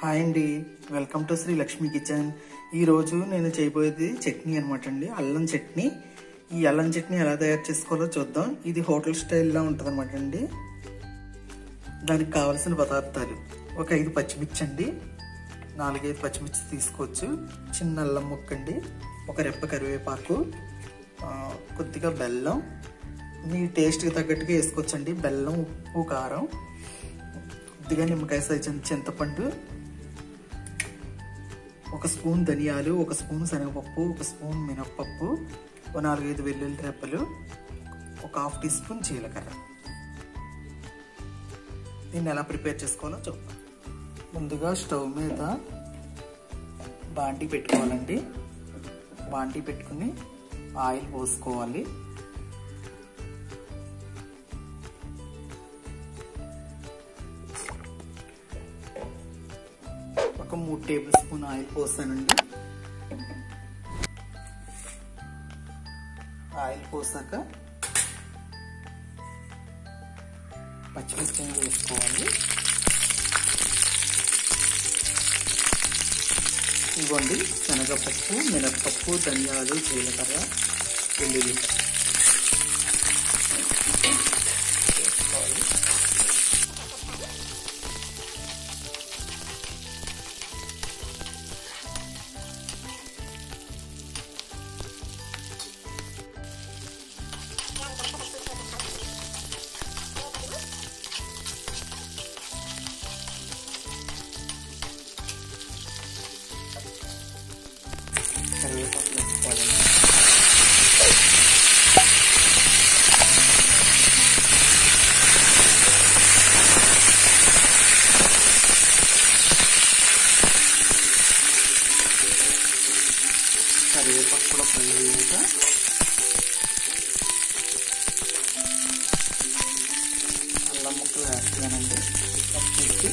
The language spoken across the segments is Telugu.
హాయ్ అండి welcome to Sri Lakshmi kitchen ఈరోజు నేను చేయబోయేది చట్నీ అనమాట అండి అల్లం చట్నీ ఈ అల్లం చట్నీ ఎలా తయారు చేసుకోవాలో చూద్దాం ఇది హోటల్ స్టైల్లో ఉంటుంది అనమాట అండి దానికి కావలసిన పదార్థాలు ఒక ఐదు పచ్చిమిర్చి అండి నాలుగైదు పచ్చిమిర్చి తీసుకోవచ్చు చిన్న అల్లం ముక్క అండి ఒక రెప్ప కరివేపాకు ఆ, కొద్దిగా బెల్లం మీ టేస్ట్కి తగ్గట్టుగా వేసుకోవచ్చండి బెల్లం ఉప్పు కారం కొద్దిగా నిమ్మకాయ సైజు చింతపండు ఒక స్పూన్ ధనియాలు ఒక స్పూన్ శనగపప్పు ఒక స్పూన్ మినప్పప్పు ఒక నాలుగైదు వెల్లుల్లి రెప్పలు ఒక హాఫ్ టీ స్పూన్ జీలకర్ర దీన్ని ఎలా ప్రిపేర్ చేసుకోవాలో చూద్దాం ముందుగా స్టవ్ మీద బాంటీ పెట్టుకోవాలండి బాంటీ పెట్టుకుని ఆయిల్ పోసుకోవాలి ఒక మూడు టేబుల్ స్పూన్ ఆయిల్ పోసానండి ఆయిల్ పోసాక పచ్చిమిర్చి వేసుకోవాలి ఇవ్వండి శనగపప్పు మినప్పప్పు ధనియాలు జీలకర్ర వెల్లుల్లి వేసుకోవాలి కరివేపాకు వేసుకోవాలండి కరివేపాకు కూడా ఫ్రై అయ్యాక అల్లం ముక్కలు వేస్తున్నానండి కట్ చేసి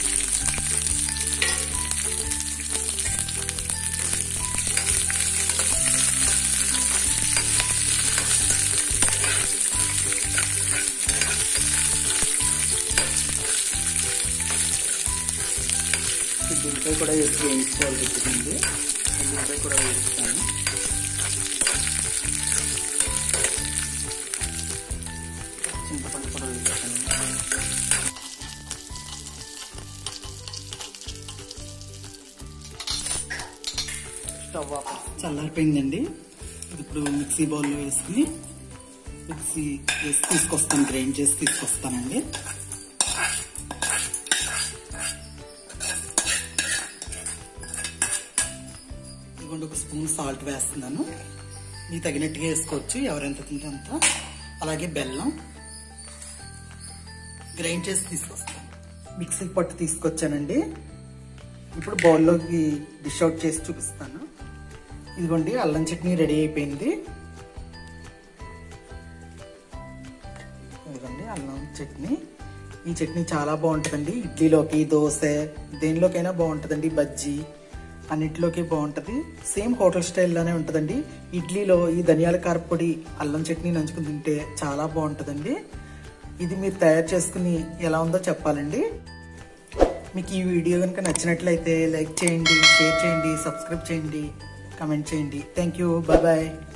ఉల్లిపాయ కూడా వేసి వేయించుకోవాలి పెట్టుకుంది ఉల్లిపాయ కూడా వేస్తాను చింతపండు కూడా వేస్తాను స్టవ్ ఆఫ్ చల్లారిపోయిందండి ఇది ఇప్పుడు మిక్సీ బౌల్లో వేసుకుని మిక్సీ వేసి తీసుకొస్తాను గ్రైండ్ చేసి తీసుకొస్తానండి ఇదిగోండి ఒక స్పూన్ సాల్ట్ వేస్తున్నాను మీకు తగినట్టుగా వేసుకోవచ్చు ఎవరెంత తింటే అంత అలాగే బెల్లం గ్రైండ్ చేసి తీసుకొస్తాను మిక్సీ పట్టు తీసుకొచ్చానండి ఇప్పుడు బౌల్లోకి డిష్ అవుట్ చేసి చూపిస్తాను ఇదిగోండి అల్లం చట్నీ రెడీ అయిపోయింది ఇదిగోండి అల్లం చట్నీ ఈ చట్నీ చాలా బాగుంటుందండి ఇడ్లీలోకి దోశ దేనిలోకైనా బాగుంటుందండి బజ్జీ అన్నిటిలోకి బాగుంటుంది సేమ్ హోటల్ స్టైల్లోనే ఉంటుందండి ఇడ్లీలో ఈ ధనియాల కారపొడి అల్లం చట్నీ నంచుకుని తింటే చాలా బాగుంటుందండి ఇది మీరు తయారు చేసుకుని ఎలా ఉందో చెప్పాలండి మీకు ఈ వీడియో కనుక నచ్చినట్లయితే లైక్ చేయండి షేర్ చేయండి సబ్స్క్రైబ్ చేయండి కమెంట్ చేయండి థ్యాంక్ యూ బాయ్ బాయ్